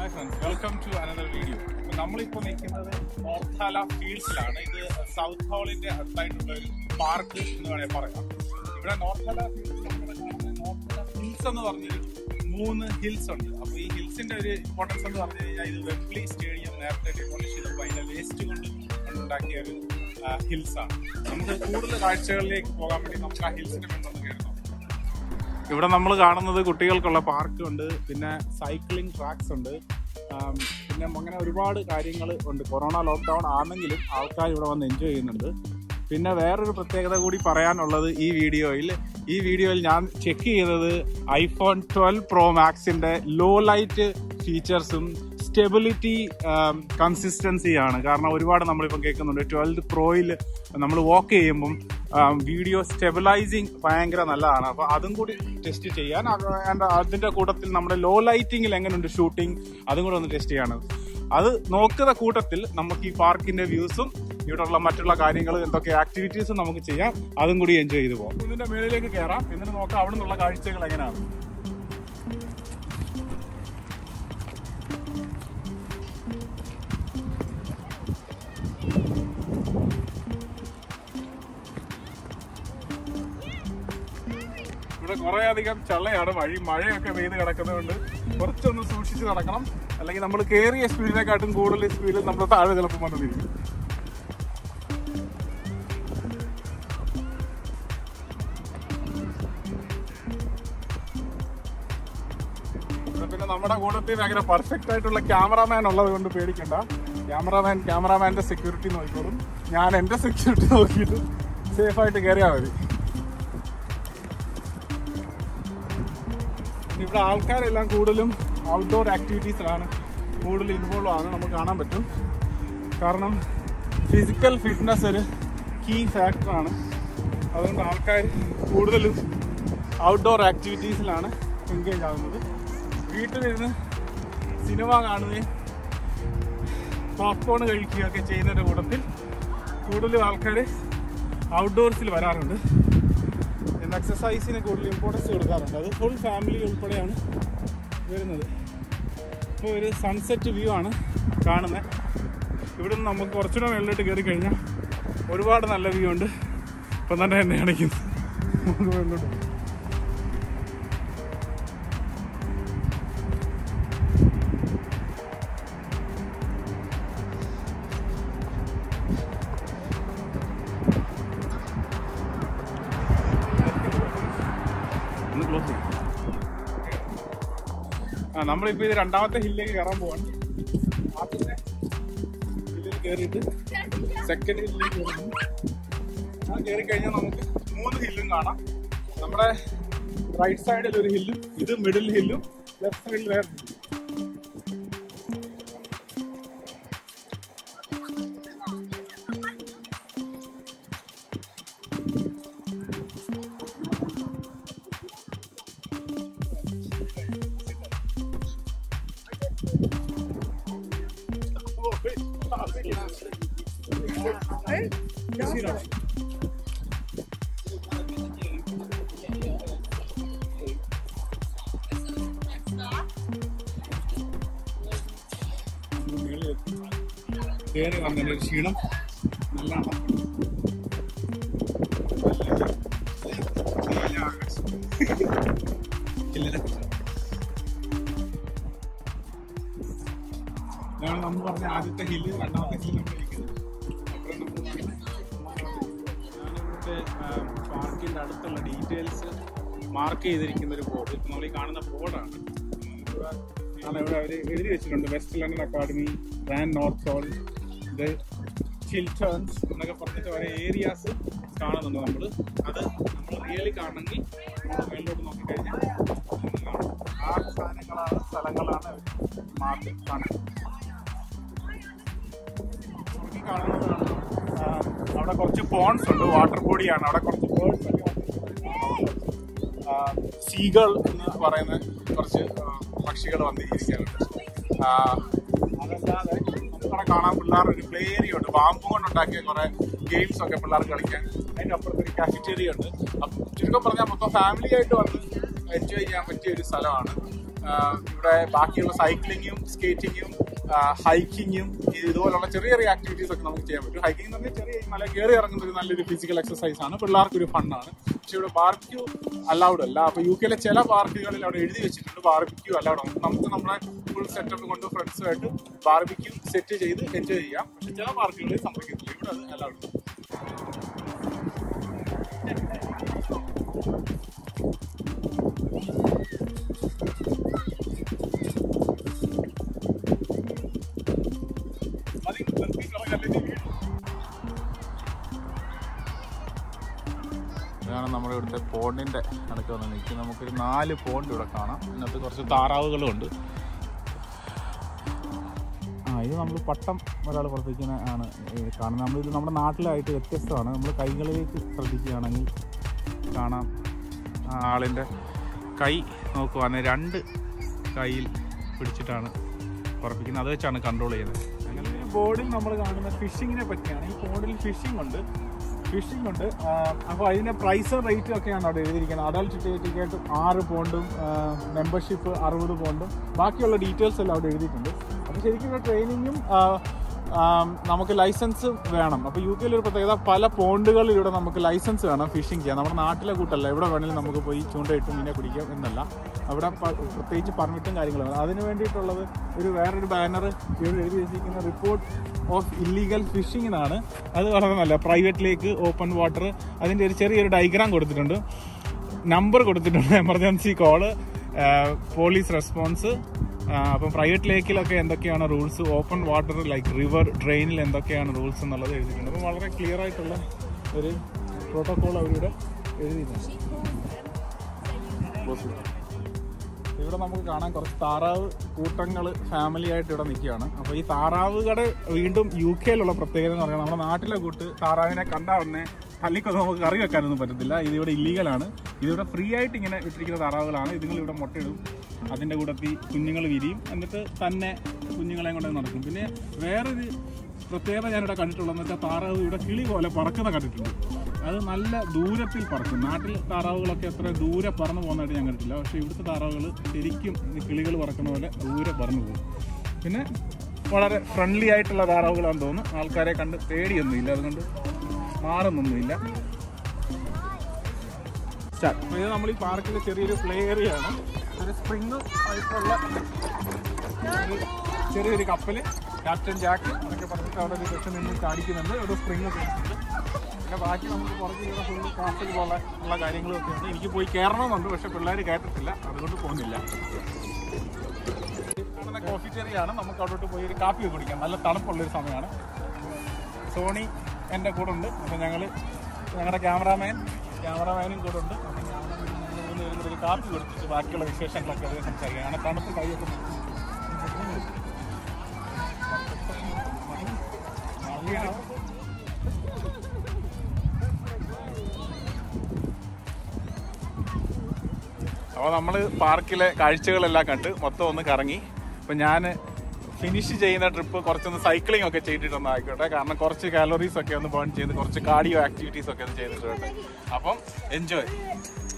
Hi friends welcome to another video നമ്മളിപ്പോൾ നിൽക്കുന്നത് നോർത്ഥാല ഫീൽഡ്സിലാണ് ഇത് സൗത്ത് ഹോളിന്റെ അടുത്തായിട്ടുള്ള ഒരു പാർക്ക് എന്ന് വേണേൽ പറയാം ഇവിടെ നോർത്ഥാല നോർത്ഥാല ഹിൽസ് എന്ന് പറഞ്ഞൊരു മൂന്ന് ഹിൽസ് ഉണ്ട് അപ്പോൾ ഈ ഹിൽസിന്റെ ഒരു ഇമ്പോർട്ടൻസ് എന്ന് പറഞ്ഞു കഴിഞ്ഞാൽ ഇത് വെംബ്ലി സ്റ്റേഡിയം നേരത്തെ ഡെമോളിഷ് ചെയ്തപ്പോൾ അതിന്റെ വേസ്റ്റ് കൊണ്ട് ഉണ്ടാക്കിയ ഒരു ഹിൽസ് ആണ് നമുക്ക് കൂടുതൽ കാഴ്ചകളിലേക്ക് പോകാൻ വേണ്ടി നമുക്ക് ആ ഹിൽസിന്റെ മുന്നോട്ട് കയറുന്നു ഇവിടെ നമ്മൾ കാണുന്നത് കുട്ടികൾക്കുള്ള പാർക്ക് ഉണ്ട് പിന്നെ സൈക്ലിംഗ് ട്രാക്സ് ഉണ്ട് ആം, പിന്നെ അങ്ങനെ ഒരുപാട് കാര്യങ്ങൾ ഉണ്ട് കൊറോണ ലോക്ക്ഡൗൺ ആണെങ്കിലും ആൾക്കാർ ഇവിടെ വന്ന് എൻജോയ് ചെയ്യുന്നുണ്ട് പിന്നെ വേറൊരു പ്രത്യേകത കൂടി പറയാനുള്ളത് ഈ വീഡിയോയിൽ ഈ വീഡിയോയിൽ ഞാൻ ചെക്ക് ചെയ്തത് ഐഫോൺ ട്വൽവ് പ്രോ മാക്സിന്റെ ലോ ലൈറ്റ് ഫീച്ചേഴ്സും സ്റ്റെബിലിറ്റി കൺസിസ്റ്റൻസിയാണ് കാരണം ഒരുപാട് നമ്മളിപ്പോൾ കേൾക്കുന്നുണ്ട് ട്വൽവ് പ്രോയിൽ നമ്മൾ വാക്ക് ചെയ്യുമ്പം വീഡിയോ സ്റ്റെബിലൈസിങ് ഭയങ്കര നല്ലതാണ് അപ്പോൾ അതും കൂടി ടെസ്റ്റ് ചെയ്യാൻ അത് and അതിന്റെ കൂട്ടത്തിൽ നമ്മുടെ ലോ ലൈറ്റിങ്ങിൽ എങ്ങനെയുണ്ട് ഷൂട്ടിംഗ് അതും കൂടെ ഒന്ന് ടെസ്റ്റ് ചെയ്യാണ് അത് നോക്കുന്ന കൂട്ടത്തിൽ നമുക്ക് ഈ പാർക്കിന്റെ വ്യൂസും ഇവിടെയുള്ള മറ്റുള്ള കാര്യങ്ങൾ എന്തൊക്കെ ആക്ടിവിറ്റീസും നമുക്ക് ചെയ്യാം അതും കൂടി എൻജോയ് ചെയ്ത് പോകാം ഇതിന്റെ മേളിലേക്ക് കയറാം എന്നിട്ട് നോക്കാം അവിടെ നിന്നുള്ള കാഴ്ചകൾ എങ്ങനെയാണ് ഇവിടെ കുറെ അധികം ചള്ളയാണ് വഴി മഴയൊക്കെ പെയ്ത് കിടക്കുന്നതുകൊണ്ട് കുറച്ചൊന്ന് സൂക്ഷിച്ച് നടക്കണം അല്ലെങ്കിൽ നമ്മൾ കയറിയ സ്പീഡിനെക്കാട്ടും കൂടുതൽ സ്പീഡിൽ നമ്മൾ താഴെ ചിലപ്പോൾ വന്നിരിക്കും ഇവിടെ പിന്നെ നമ്മുടെ കൂട്ടത്തിൽ ഭയങ്കര പെർഫെക്റ്റ് ആയിട്ടുള്ള ക്യാമറാമാൻ ഉള്ളത് കൊണ്ട് പേടിക്കണ്ട ക്യാമറാമാൻ ക്യാമറാമാന്റെ സെക്യൂരിറ്റി നോക്കിക്കോളും ഞാൻ എന്റെ സെക്യൂരിറ്റി നോക്കിയിട്ട് സേഫ് ആയിട്ട് കയറിയാൽ മതി ഇവിടെ ആൾക്കാരെല്ലാം കൂടുതലും ഔട്ട്ഡോർ ആക്ടിവിറ്റീസിലാണ് കൂടുതൽ ഇൻവോൾവ് ആണ് നമുക്ക് കാണാൻ പറ്റും കാരണം ഫിസിക്കൽ ഫിറ്റ്നസ് ഒരു കീ ഫാക്ടറാണ് അതുകൊണ്ട് ആൾക്കാർ കൂടുതലും ഔട്ട്ഡോർ ആക്ടിവിറ്റീസിലാണ് എൻഗേജ് ആകുന്നത് വീട്ടിലിരുന്ന് സിനിമ കാണുകയും പോപ്കോൺ കഴിക്കുകയൊക്കെ ചെയ്യുന്നതിൻ്റെ കൂട്ടത്തിൽ കൂടുതലും ആൾക്കാർ ഔട്ട്ഡോർസിൽ വരാറുണ്ട് പിന്നെ എക്സസൈസിന് കൂടുതൽ ഇമ്പോർട്ടൻസ് കൊടുക്കാറുണ്ട് അത് ഫുൾ ഫാമിലി ഉൾപ്പെടെയാണ് വരുന്നത് ഇപ്പോൾ ഒരു സൺസെറ്റ് വ്യൂ ആണ് കാണുന്നത് ഇവിടുന്ന് നമുക്ക് കുറച്ചുകൂടെ മേളിലോട്ട് കയറി കഴിഞ്ഞാൽ ഒരുപാട് നല്ല വ്യൂ ഉണ്ട് ഇപ്പം തന്നെ എന്നെ അടയ്ക്കുന്നു നമുക്ക് മേളിലോട്ട് പോകാം. ഒന്ന് ക്ലോസ് ചെയ്യും ആ നമ്മളിപ്പോ ഇത് രണ്ടാമത്തെ ഹില്ലിലേക്ക് കയറാൻ പോവാണ് ആദ്യത്തെ ഹില്ലിൽ കയറിയിട്ട് സെക്കൻഡ് ഹില്ലിലേക്ക് കയറുന്നു ആ കയറി കഴിഞ്ഞാൽ നമുക്ക് മൂന്ന് ഹില്ലും കാണാം നമ്മുടെ റൈറ്റ് സൈഡിൽ ഒരു ഹില്ലും ഇത് മിഡിൽ ഹില്ലും ലെഫ്റ്റ് സൈഡിൽ വേറെ ഹില്ലും കയറി വന്നതിന്റെ ഒരു ക്ഷീണം നല്ലോണം ഇതാണ് നമ്മൾ പറഞ്ഞ ആദ്യത്തെ ഹില്ല് രണ്ടാമത്തെ ഹില്ല് നമ്മൾ ഇരിക്കുന്നത് അപ്പുറം നമ്മൾ ഞാനിവിടുത്തെ പാർക്കിന്റെ അടുത്തുള്ള ഡീറ്റെയിൽസ് മാർക്ക് ചെയ്തിരിക്കുന്ന ഒരു ബോർഡ് ഇപ്പം നമ്മൾ ഈ കാണുന്ന ബോർഡാണ് ആണ് ഇവിടെ അവർ എഴുതി വെച്ചിട്ടുണ്ട് വെസ്റ്റ് ലണ്ടൻ അക്കാഡമി റാൻ നോർത്ത് ഹോൾ ഇത് ചിൽട്ടേൺസ് എന്നൊക്കെ പറഞ്ഞിട്ട് ഓരോ ഏരിയാസ് കാണുന്നുണ്ട് നമ്മൾ അത് നമ്മൾ റിയലി കാണണമെങ്കിൽ നമ്മൾ മേളിലോട്ട് നോക്കിക്കഴിഞ്ഞാൽ നമുക്ക് കാണാം. ആ സാധനങ്ങളാണ് സ്ഥലങ്ങളാണ് മാർക്ക് കാണുന്നത് നമുക്ക് ഈ കാണുന്നതാണ് ആ, അവിടെ കുറച്ച് പോൺസ് ഉണ്ട് വാട്ടർ ബോഡിയാണ് അവിടെ കുറച്ച് ബേർഡ്സ് ഒക്കെ സീകൾ എന്ന് പറയുന്ന കുറച്ച് പക്ഷികൾ വന്നിരിക്കാറുണ്ട് ആ, അതല്ലാതെ നമുക്കവിടെ കാണാൻ പിള്ളേർ ഒരു പ്ലേ ഏരിയ ഉണ്ട് ബാമ്പു കൊണ്ടുണ്ടാക്കിയ കുറെ ഗെയിംസ് ഒക്കെ പിള്ളേർക്ക് കളിക്കാൻ അതിന്റെ അപ്പുറത്ത് ഒരു കാഫറ്റേറിയ ഉണ്ട് അപ്പം ചുരുക്കം പറഞ്ഞാൽ മൊത്തം ഫാമിലി ആയിട്ട് വന്ന് എൻജോയ് ചെയ്യാൻ പറ്റിയ ഒരു സ്ഥലമാണ് ഇവിടെ ബാക്കിയുള്ള സൈക്ലിങ്ങും സ്കേറ്റിങ്ങും ഹൈക്കിങ്ങും ഇതുപോലുള്ള ചെറിയ ചെറിയ ആക്ടിവിറ്റീസ് ഒക്കെ നമുക്ക് ചെയ്യാൻ പറ്റും ഹൈക്കിംഗ് എന്ന് പറഞ്ഞാൽ ചെറിയ ഈ മല കയറി ഇറങ്ങുന്ന ഒരു നല്ലൊരു ഫിസിക്കൽ എക്സസൈസ് ആണ് പിള്ളേർക്ക് ഒരു ഫണ്ണാണ് പക്ഷെ ഇവിടെ ബാർബിക്യൂ അലൗഡ് അല്ല അപ്പൊ യു കെയിലെ ചില പാർക്കുകളിൽ അവിടെ എഴുതി വെച്ചിട്ടുണ്ട് ബാർബിക്യൂ അലൗഡ് ആണ് നമുക്ക് നമ്മളെ ഫുൾ സെറ്റപ്പ് കൊണ്ട് ഫ്രണ്ട്സുമായിട്ട് ബാർബിക്യൂ സെറ്റ് ചെയ്ത് എൻജോയ് ചെയ്യാം പക്ഷെ ചില പാർക്കുകളിൽ സംഭവിക്കത്തില്ല ഇവിടെ അത് അലൗഡ് മതി നിർത്തി കിടക്കല്ലേ നീ വീഴും. ഇതാണ് നമ്മുടെ ഇവിടുത്തെ പോണ്ടിന്റെ അടുത്ത് വന്ന് നിൽക്കുന്നത് നമുക്കൊരു നാല് പോണ്ട് ഇവിടെ കാണാം ഇതിനകത്ത് കുറച്ച് താറാവുകളും ഉണ്ട് ആ ഇത് നമ്മൾ പട്ടം ഒരാൾ പുറത്തേക്കുന്ന ആണ് ഈ കാണുന്നത് നമ്മളിത് നമ്മുടെ നാട്ടിലായിട്ട് വ്യത്യസ്തമാണ് നമ്മൾ കൈകളിലേക്ക് ശ്രദ്ധിക്കുകയാണെങ്കിൽ കാണാം ആ ആളിൻ്റെ കൈ നോക്കുവാണെങ്കിൽ രണ്ട് കൈയിൽ പിടിച്ചിട്ടാണ് ഉറപ്പിക്കുന്നത് അത് വെച്ചാണ് കൺട്രോൾ ചെയ്യുന്നത് അങ്ങനെ ഈ ബോർഡിൽ നമ്മൾ കാണുന്ന ഫിഷിങ്ങിനെ പറ്റിയാണ് ഈ ബോർഡിൽ ഫിഷിംഗ് ഉണ്ട് ഫിഷിംഗ് ഉണ്ട് അപ്പോൾ അതിൻ്റെ പ്രൈസ് റേറ്റ് ഒക്കെയാണ് അവിടെ എഴുതിയിരിക്കുന്നത് അഡൽട്ട് ടിക്കറ്റ് ആറ് പോണ്ടും മെമ്പർഷിപ്പ് അറുപത് പോണ്ടും ബാക്കിയുള്ള ഡീറ്റെയിൽസ് എല്ലാം അവിടെ എഴുതിയിട്ടുണ്ട് അപ്പോൾ ശരിക്കും ഇവിടെ ട്രെയിനിങ്ങും നമുക്ക് ലൈസൻസ് വേണം അപ്പോൾ യു കെയിൽ ഒരു പ്രത്യേകത പല പോണ്ടുകളിലൂടെ നമുക്ക് ലൈസൻസ് വേണം ഫിഷിംഗ് ചെയ്യാൻ നമ്മുടെ നാട്ടിലെ കൂട്ടല്ല എവിടെ വേണമെങ്കിലും നമുക്ക് പോയി ചൂണ്ടയിട്ട് മീനെ പിടിക്കാം എന്നല്ല അവിടെ പ- പ്രത്യേകിച്ച് പെർമിറ്റും കാര്യങ്ങളും വേണം അതിന് വേണ്ടിയിട്ടുള്ളത് ഒരു വേറൊരു ബാനർ ഇവിടെ എഴുതി വെച്ചിരിക്കുന്ന റിപ്പോർട്ട് ഓഫ് ഇല്ലീഗൽ ഫിഷിംഗ് എന്നാണ് അത് വളരെ നല്ല പ്രൈവറ്റ് ലേക്ക് ഓപ്പൺ വാട്ടർ അതിൻ്റെ ഒരു ചെറിയൊരു ഡയഗ്രാം കൊടുത്തിട്ടുണ്ട് നമ്പർ കൊടുത്തിട്ടുണ്ട് എമർജൻസി കോള് പോലീസ് റെസ്പോൺസ് അപ്പം പ്രൈവറ്റ് ലേക്കിലൊക്കെ എന്തൊക്കെയാണ് rules open water like river ഡ്രെയിനിൽ എന്തൊക്കെയാണ് റൂൾസ് എന്നുള്ളത് എഴുതിയിട്ടുണ്ട് അപ്പം വളരെ ക്ലിയർ ആയിട്ടുള്ള ഒരു പ്രോട്ടോകോൾ അവരിവിടെ എഴുതിയിട്ടുണ്ട് ഇവിടെ നമുക്ക് കാണാൻ കുറച്ച് താറാവ് കൂട്ടങ്ങൾ ഫാമിലി ആയിട്ട് ഇവിടെ നിൽക്കുകയാണ് അപ്പോൾ ഈ താറാവുകളുടെ വീണ്ടും യു കെയിലുള്ള പ്രത്യേകത എന്ന് പറയുന്നത് നമ്മുടെ നാട്ടിലെ കൂട്ട് താറാവിനെ കണ്ടാൽ ഉടനെ പള്ളിക്കൊന്നും നമുക്ക് കറി വെക്കാനൊന്നും പറ്റത്തില്ല ഇതിവിടെ ഇല്ലീഗലാണ് ഇതിവിടെ ഫ്രീ ആയിട്ട് ഇങ്ങനെ ഇട്ടിരിക്കുന്ന താറാവുകളാണ് ഇതുങ്ങൾ ഇവിടെ മുട്ടയിടും അതിൻ്റെ കൂട്ടത്തിൽ കുഞ്ഞുങ്ങൾ വിരിയും എന്നിട്ട് തന്നെ കുഞ്ഞുങ്ങളെയും കൊണ്ട് നടക്കും പിന്നെ വേറൊരു പ്രത്യേകത ഞാനിവിടെ കണ്ടിട്ടുള്ളതെന്ന് വെച്ചാൽ താറാവ് ഇവിടെ കിളി പോലെ പറക്കുന്ന കണ്ടിട്ടുണ്ട് അത് നല്ല ദൂരത്തിൽ പറക്കും നാട്ടിൽ താറാവുകളൊക്കെ അത്ര ദൂരെ പറന്നു പോകുന്നതായിട്ട് ഞാൻ കണ്ടിട്ടില്ല പക്ഷേ ഇവിടുത്തെ താറാവുകൾ ശരിക്കും ഈ കിളികൾ പറക്കുന്ന പോലെ ദൂരെ പറന്നു പോകും പിന്നെ വളരെ ഫ്രണ്ട്ലി ആയിട്ടുള്ള താറാവുകളാണെന്ന് തോന്നുന്നു ആൾക്കാരെ കണ്ട് പേടിയൊന്നുമില്ല അതുകൊണ്ട് മാറുന്നൊന്നുമില്ല സ്റ്റാർട്ട് അപ്പോൾ ഇത് നമ്മൾ ഈ പാർക്കിലെ ചെറിയൊരു പ്ലേ ഏരിയ ആണ് ഒരു സ്പ്രിങ് ആയിട്ടുള്ള ഒരു ചെറിയൊരു കപ്പൽ ക്യാപ്റ്റൻ ജാക്ക് എന്നൊക്കെ പറഞ്ഞിട്ട് അവിടെ ഒരു സെക്ഷൻ നിന്ന് ചാടിക്കുന്നുണ്ട് ഒരു സ്പ്രിങ് ഒക്കെ ഉണ്ട് പിന്നെ ബാക്കി നമുക്ക് പുറത്ത് ഇവിടെ ഫുള്ള് കാസ്റ്റൽ പോലെ ഉള്ള കാര്യങ്ങളും ഒക്കെ ഉണ്ട് എനിക്ക് പോയി കയറണമെന്നുണ്ട് പക്ഷെ പിള്ളേർ കേട്ടിട്ടില്ല അതുകൊണ്ട് പോകുന്നില്ല കാണുന്ന കോഫി ചെറിയാണ് നമുക്ക് അവിടോട്ട് പോയി ഒരു കാപ്പി കുടിക്കാം നല്ല തണുപ്പുള്ളൊരു സമയമാണ് സോണി എൻ്റെ കൂടെ ഉണ്ട് അപ്പോൾ ഞങ്ങൾ ഞങ്ങളുടെ ക്യാമറാമാൻ ക്യാമറാമാനും കൂടെ ഉണ്ട് അപ്പോൾ ക്യാമറാമാൻ ഞങ്ങൾ മൂന്ന് പേരും കൂടി ഒരു കാപ്പി കൊടുത്തിട്ട് ബാക്കിയുള്ള വിശേഷങ്ങളൊക്കെ അത് സംസാരിക്കാം അങ്ങനെ തണുപ്പ് കൈയൊക്കെ നല്ലിയുടെ അപ്പോൾ നമ്മൾ പാർക്കിലെ കാഴ്ചകളെല്ലാം കണ്ട് മൊത്തം ഒന്ന് കറങ്ങി അപ്പം ഞാൻ ഫിനിഷ് ചെയ്യുന്ന ട്രിപ്പ് കുറച്ചൊന്ന് സൈക്ലിംഗ് ഒക്കെ ചെയ്തിട്ടൊന്നും ആയിക്കോട്ടെ കാരണം കുറച്ച് കാലറീസ് ഒക്കെ ഒന്ന് ബേൺ ചെയ്ത് കുറച്ച് കാർഡിയോ ആക്ടിവിറ്റീസ് ഒക്കെ ഒന്ന് ചെയ്തിട്ടുണ്ട് അപ്പം എൻജോയ്